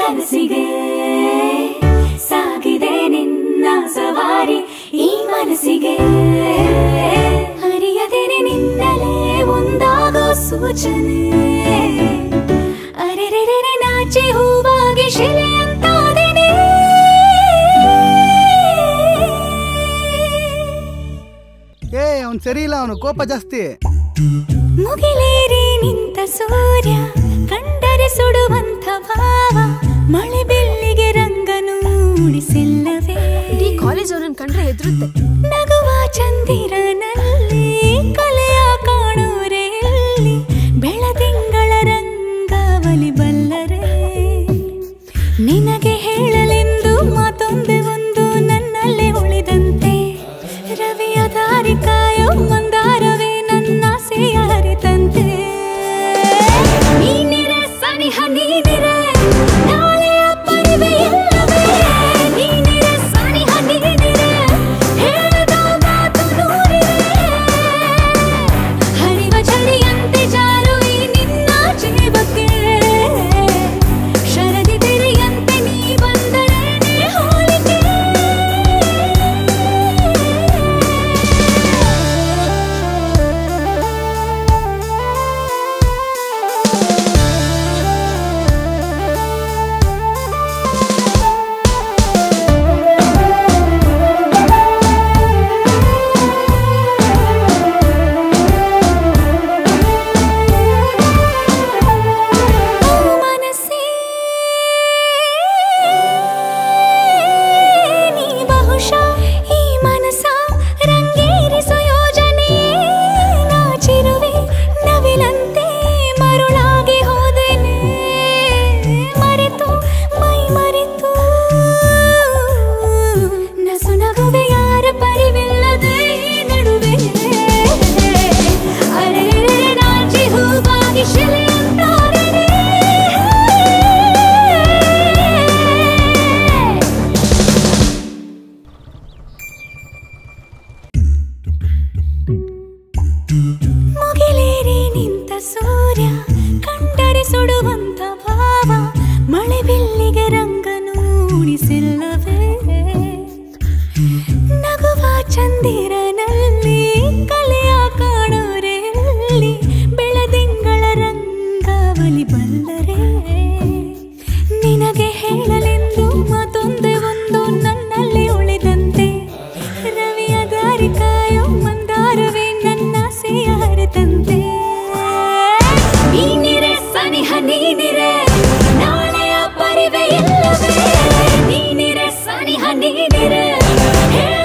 ಕನಸಿಗೆ ಸಾಗಿದೆ ನಿನ್ನ ಸವಾರಿ ಈ ಮನಸ್ಸಿಗೆ ಅರಿಯದೇನೆ ನಿನ್ನಲೇ ಒಂದಾಗೋ ಸೂಚನೆ ಅರೆರೆರೆ ನಾಚಿ ಹೂವಾಗಿ ಶಿಲೆಯಂತಾದೆನೆ ಏ ಅವ್ನು ಸರಿ ಇಲ್ಲ ಅವನು ಕೋಪ ಜಾಸ್ತಿ ಮುಗಿಲೇರಿ ನಿಂತ ಸೂರ್ಯ ಕಂಡರೆ ಸುಡುವಂತ ಭಾವ ಮಳೆ ಬೆಳ್ಳಿಗೆ ರಂಗನು ಮೂಡಿಸಿಲ್ಲವೇ ಇಡೀ ಕಾಲೇಜ್ ಅವ್ರನ್ನ ಕಂಡ್ರೆ ಹೆದರುತ್ತೆ ನಗುವ ಚಂದಿರನಲ್ಲಿ ಕಲೆಯ ಕಾಣೋರೆ ಇಲ್ಲಿ ಬೆಳದಿಂಗಳ ರಂಗಾವಲಿ ಬಲ್ಲರೆ ನಿನಗೆ ಹೇಳಲೆಂದು ಮಾತೊಂದೆ ಒಂದು ನನ್ನಲ್ಲೇ ಉಳಿದಂತೆ ರವಿಯ ದಾರಿ ಕಾಯೋ ಮಂದಾರವೇ ನನ್ನ ಆಸೆಯ ಅರಿತಂತೆ ನೀನಿರೆ ಸನಿಹ ನೀನಿರೆ ನಾಳೆಯ ಪರಿವೆ ಇಲ್ಲವೇ ನೀನಿರೆ ಸನಿಹ ನೀನಿರೆ ಹೇಳದ ಮಾತು ನೂರಿರೆ ಹರಿವ ಚಳಿಯಂತೆ ಜಾರುವಿ ನಿನ್ನ ಜೀವಕ್ಕೆ ಶರದಿ ತೆರೆಯಂತೆ ನೀ ಬಂದರೆ ಹೋಲಿಕೆ ಮನಸ್ಸೇ ನೀ ಬಹುಶಃ ಈ ಮನಸ ರಂಗೇರಿಸೋ ಯೋಜನೆ ನಾಚಿರುವೆ ನವಿಲಂತೆ ಮರುಳಾಗಿ ಹೋದೆನೆ ಮರೆತು ಮೈ ಮರೆತು ನಸು ನಗುವೆ ಯಾರ ಪರಿವಿಲ್ಲದೆ ಈ ನಡುವೆ ಅರೆರೆ ನಾಚಿ ಹೂವಾಗಿ ಶಿಲೆಯಂತಾದೆನೆ ಮುಗಿಲೇರಿ ನಿಂತ ಸೂರ್ಯ ಕಂಡರೆ ಸುಡುವಂತ ಭಾವ ಮಳೆ ಬಿಲ್ಲಿಗೆ ರಂಗನು ಉಳಿಸಿಲ್ಲವೇ ನಗುವ ಚಂದಿರನಲ್ಲಿ ಕಲೆಯ ಕಾಣೋರೆಲ್ಲಿ ಬೆಳದಿಂಗಳ ರಂಗಾವಲಿ ಬಲ್ಲರೆ ನಿನಗೆ ಹೇಳಲೆಂದು ಮಾತೊಂದೆ ಒಂದು ನನ್ನಲ್ಲಿ ಉಳಿದಂತೆ ರವಿಯ ದಾರಿ ಕಾಯೋ ಮಂದಾರವೇ ನನ್ನ ಆಸೆಯ ಹರಿತಂತೆ ನೀನಿರೆ ಸನಿಹ ನೀನಿರೆ ನಾಳೆಯ ಪರಿವೆ ಇಲ್ಲವೇ ನೀನಿರೆ ಸನಿಹ ನೀನಿರೆ ಹೇಳ